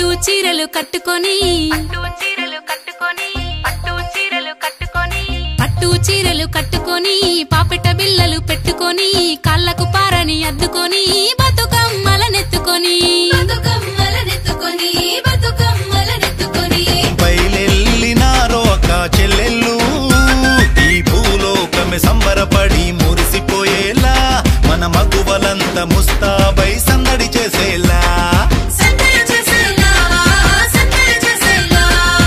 పట్టు చీరలు కట్టుకొని పట్టు చీరలు కట్టుకొని పట్టు చీరలు కట్టుకొని పట్టు చీరలు కట్టుకొని పాపిట బిల్లలు పెట్టుకొని కాళ్ళకు పారని అద్దుకొని బతుకమ్మలనెత్తుకొని బతుకమ్మలనెత్తుకొని బతుకమ్మలనెత్తుకొని బయలెల్లినారో అక్క చెల్లెళ్ళు ఈ భూలోకమే సంబరపడి మురిసిపోయేలా మన మగువలంత ముస్తాబై సందడి చేసేలా సందడి చేసేలా సందడి చేసేలా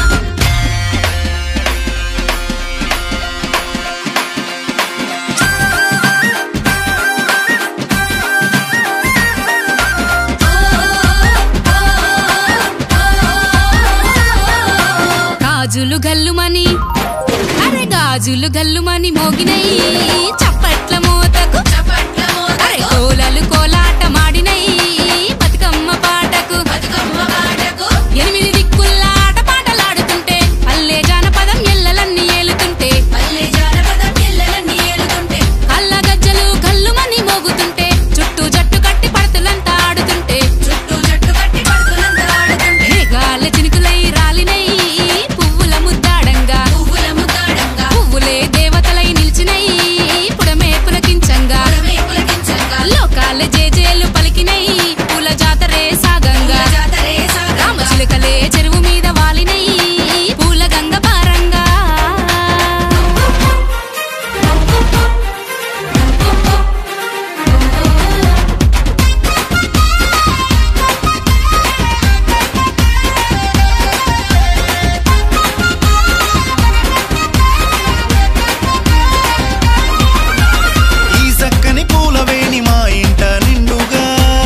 గాజులు గల్లుమని అరే గాజులు గల్లుమని మోగినై చప్పట్ల మోతకు అరే కోలలు కోలాట మాడినై బతుకమ్మ పాటకు ఎనిమిది దిక్కుల ఆట పాటలాడుతుంటే పల్లె జానపదం ఎల్లలన్నీ ఏలుతుంటే కళ్ళ గజ్జలు గల్లుమని మోగుతుంటే చుట్టూ జట్టు కట్టి పడతులంతా ఆడుతుంటే మేఘాల చినుకులై రాలినై పువ్వుల ముద్దాడంగా పువ్వులే దేవతలై నిలిచినై పుడమే పులకించంగా లోకాల జేజేలు పలికినై పూల జాతరే సాగంగా రామచిలుకలే చెరువు మీద వాలినై పూల గంగ పారంగా ఈ చక్కని పూలవేణి మా ఇంట నిండుగా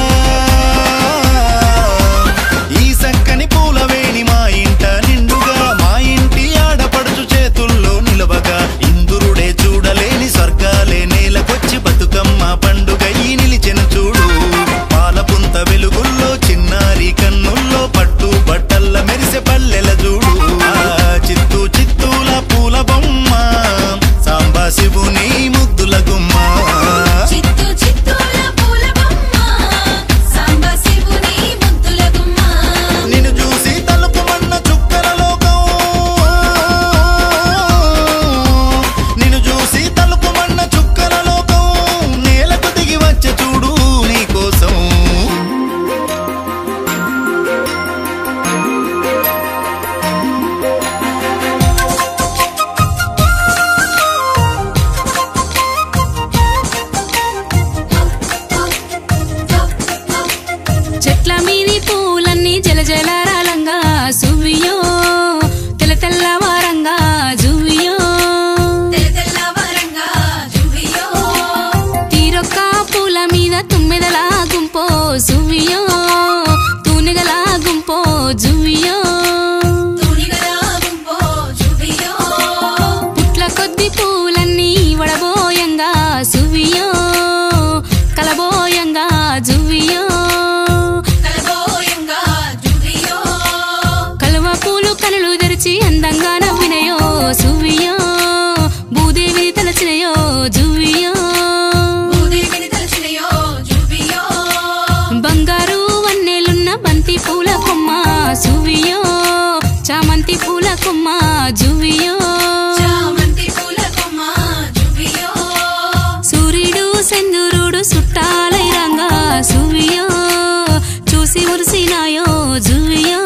ఈ చక్కని పూలవేణి మా ఇంట నిండుగా మా ఇంటి ఆడపడుచు చేతుల్లో నిలవగా ఇందురుడే చూడలేని స్వర్గాలే నేలకొచ్చి బతుకమ్మ పండుగ ఈ నిలిచెన చూడు పాలపుంత వెలుగుల్లో చిన్నారి కన్నుల్లో పట్టు బట్టల్ల మెరిసె పల్లెల చూడు ఆ చిత్తూ చిత్తూల పూల బొమ్మ సాంబా శివుని ముద్దుల గుమ్మ చిత్తు చిత్తూల పూల బొమ్మ సాంబ శివుని ముద్దుల గుమ్మ నిన్ను చూసి తలుపుమన్న చుక్కల లోకం నిన్ను చూసి తలుపుమన్న చుక్కల లోకం నేలకు దిగి వచ్చే చూడు నీ కోసం చెట్ల మీది పూలన్నీ జలజలారాలంగా సువ్వియో తెల్ల తెల్లవారంగా జువ్వియో తీరొక్క పూల మీద తుమ్మెదల గుంపో సువ్వియో తూనిగల గుంపో జువ్వియో పుట్ల కొద్ది పూలన్నీ వడబోయంగా సువ్వియో కలబోయంగా జువ్వియో కలువ పూలు కనులు తెరిచి అందంగా నవ్వినయో సువ్వియో భూదేవిని తలచినయో జువ్వియో బంగారు వన్నెలున్న బంతి పూల కొమ్మ సువ్వియో చామంతి పూల కొమ్మ జువ్వియో సూర్యుడు సెందురుడు సుట్టాలై రంగా సువ్వియో చూసి మురిసినాయో జువ్వియో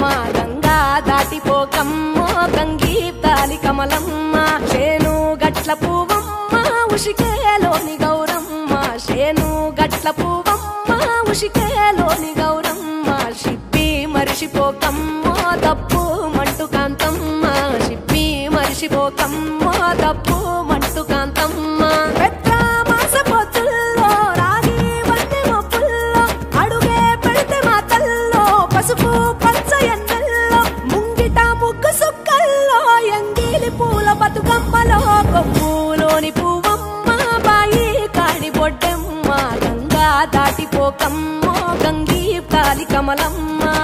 గంగా దాటిపోకమ్మ గంగీ తాలి కమలమ్మ శేను గట్ల పువ్వమ్మ ఉషికేలోని గౌరమ్మ శేను గట్ల పువ్వమ్మ ఉషికేలోని గౌరమ్మ షిప్పి మరిషిపోకమ్మ తప్పు మంటు కాంతమ్మ షిప్పి మరిషిపోకమ్మ తప్పు మంటు కాంతమ్మ పెద్ద మాస పొత్తుల్లో రాగి వంటి మొప్పుల్లో అడుగే పెడితే మా తల్లో పసుపు పచ్చ ఎన్నెల్లో ముంగిట ముగ్గు సుక్కల్లో ఎంగిలి పూల బతుకమ్మలో కొమ్ములోని పువ్వమ్మ బాయి కాడి బొడ్డెమ్మ గంగా దాటిపోకమ్మ గంగీ తాలి కమలమ్మ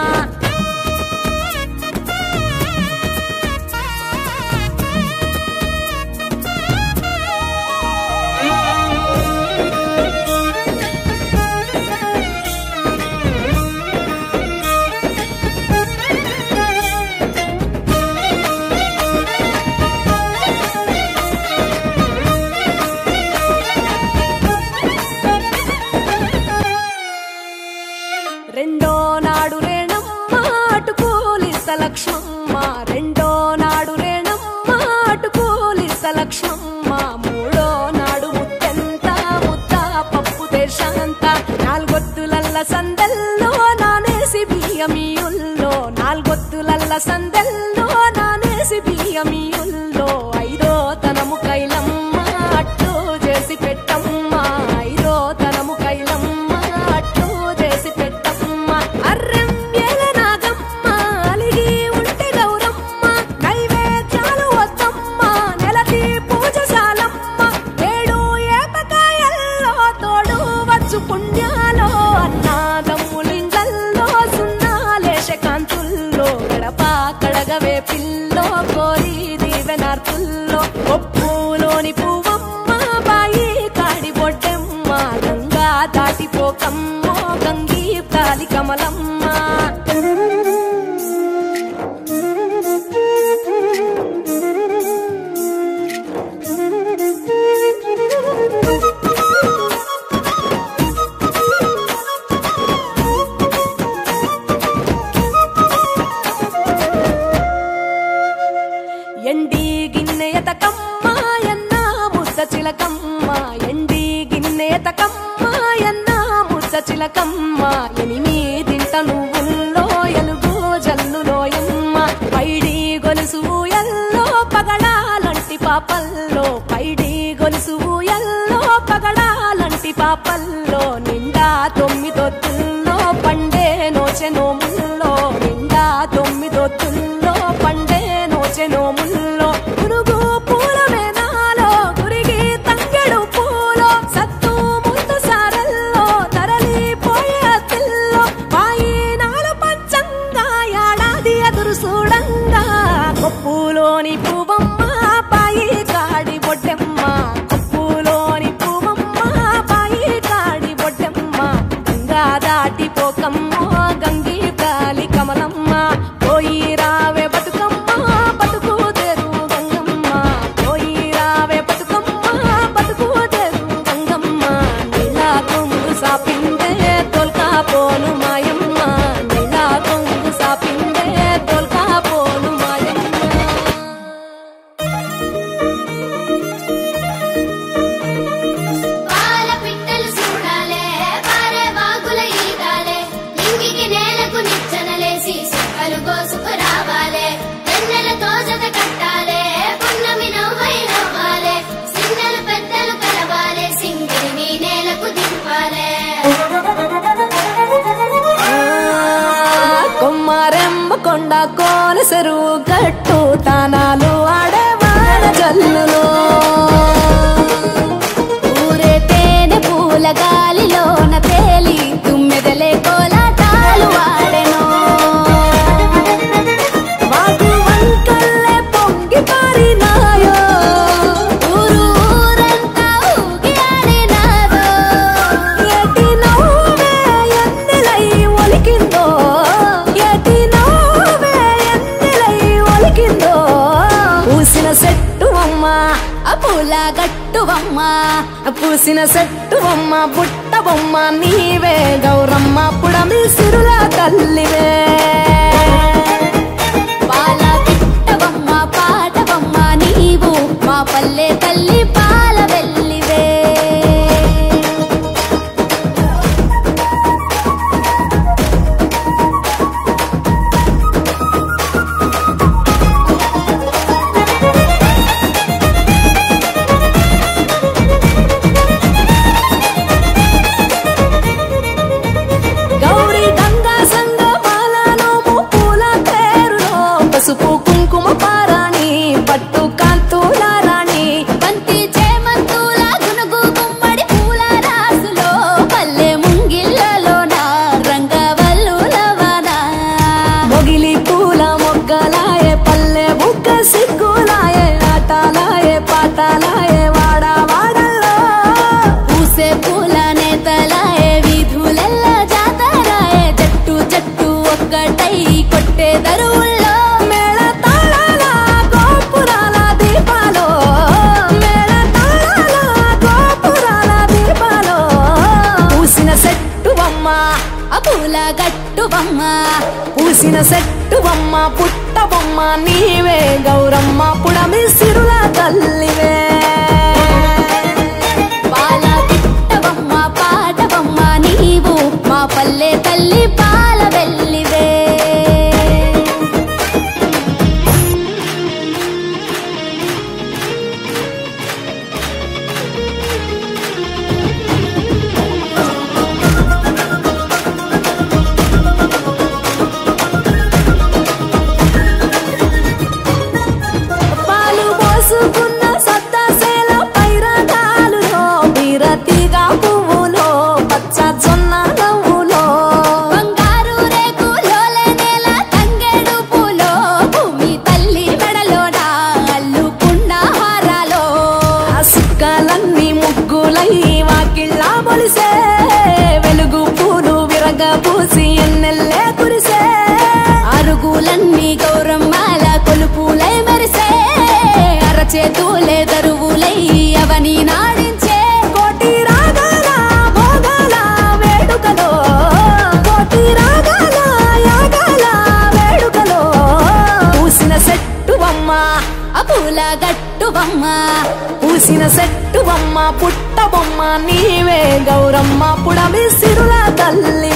రెండో నాడు రేణమ్మ అటుకూలిస్త లక్ష్మమ్మ రెండో నాడు రేణమ్మ అటుకూలిస్త లక్ష్మమ్మ మూడో నాడు ముత్తెంత ముద్ద పప్పు దేశంత నాలుగొత్తులల్ల సందల్లో నానేసి బియ్యమియుల్లో నాలుగొత్తులల్ల సందల్లో నానేసి బియ్యమియుల్లో ఐదో తనము కైలమ్మ అట్టు చేసి పెట్టమ్మ ఐదో తనము కైలమ్మ అట్టు చేసి పెట్టమ్మ అర్రెం ఏల నాగమ్మ అలిగి ఉంటే గౌరమ్మ నైవేద్యాలు వద్దమ్మ నెలకి పూజశాలమ్మ ఏడు ఏపకాయల్లో తోడు వచ్చు పుణ్యాలో అన్నాదమ్ములింగల్లో సున్నాలేశ కాంతుల్లో గడప కడగవే పిల్లో కోరి దీవెనార్తుల్లో ఒప్పులోని పువ్వమ్మ బాయి కాడి బొడ్డెమ్మ గంగా దాటిపోకమ్మ గంగీ తాలి కమలమ్మ ఎండి గిన్నెయతకమ్మ ఎన్న ముద్ద చిలకమ్మ ఎండి గిన్నెయతకమ్మ ఎన్న ముద్ద చిలకమ్మ ఎనిమిదింట నువ్వుల్లో ఎలుగు జల్లులోయమ్మ పైడి గొలుసు ఎల్లో పగడాలంటి పాపల్లో పైడి గొలుసు ఎల్లో పగడాలంటి పాపల్లో నిండా తొమ్మిదొత్తుల్లో పండే నోచె నోముల్లో నిండా తొమ్మిదొత్తుల్లో పండే నోచె నోముల్లో పురుగు పూల మేనాలో గురిగి తంగెడు పూలో సత్తు ముందు సారల్లో తరలిపోయే అతిల్లో పాయినాలు పంచంగా ఏడాది ఎదురు చూడంగా కొప్పులోని పువ్వమ్మ పాయి కాడి బొడ్డెమ్మ కొప్పులోని పువ్వమ్మ పాయి కాడి బొడ్డెమ్మ గంగా దాటిపోకమ్మ గంగి తాలి కమలమ్మ పోయి రావే బతుకమ్మ బతుకు తెరు గంగమ్మ పోయి రావే బతుకమ్మ బతుకు తెరు గంగమ్మ నీలా కొంగు సాపిందే తోల్కా పోను మాయమ్మ నీలా కొంగు సాపిందే తోల్కా పోను మాయమ్మ పాల పిట్టలు చూడాలే పారే వాగుల ఈదాలే లింగికి నేలకు నిచ్చెనలేసి సుక్కలు కోసుకు రావాలే వెన్నెలతో జత కట్టాలే పున్నమి నవ్వై నవ్వాలే సిన్నలు పెద్దలు కలవాలే సింగిరిని నేలకు దింపాలే కొమ్మారెమ్మ కొండ కోన చెరువు గట్టు తానాలు ఆడవాడ జల్లులో ఊరే తేనె పూల గాలిలోన తేలి తుమ్మెదలే కోలాటాలు వాడెను వాగు వంకల్లే పొంగి పారినాయో ఊరు ఊరంతా ఊగి ఆడినాదో ఎటి నవ్వే ఎన్నెలై ఒలికిందో ఎటి నవ్వే ఎన్నెలై ఒలికిందో పూసిన చెట్టు అమ్మ ఆ పూల గట్టువమ్మ పూసిన చెట్టు అమ్మ బుట్ట బొమ్మ నీవే గౌరమ్మ పుడమి సిరుల తల్లివే పుట్ట బొమ్మ నీవే గౌరమ్మ పుడమి సిరుల తల్లివే పాల పిట్టవమ్మ పాటవమ్మ నీవు మా పల్లె తల్లి పాల వెళ్ళివే పాలు పోసుకున్న సత్తాసేల పైరగాలులో బీరతిగా పువ్వులో పచ్చ జొన్న నవ్వులో బంగారు రేకులోలే నేల తంగేడు పూలో భూమి తల్లి మెడలోన అల్లుకున్న హారాలో ఆ సుక్కలన్నీ ముగ్గులై వాకిళ్ళ బొలిసే వెలుగు పూలు విరగ పూసి ఎన్నెల్లే కురిసే అరుగులన్నీ గౌరమ్మాల కొలుపులై మెరిసే అరచేతులే దరువులై అవని నాడించే కోటి రాగాల భోగాల వేడుకలో కోటి రాగాల యాగాల వేడుకలో పూసిన సెట్టువమ్మ ఆ పూల గట్టువమ్మ పూసిన సెట్టువమ్మ పుట్ట బొమ్మ నీవే గౌరమ్మ పుడమి సిరుల తల్లి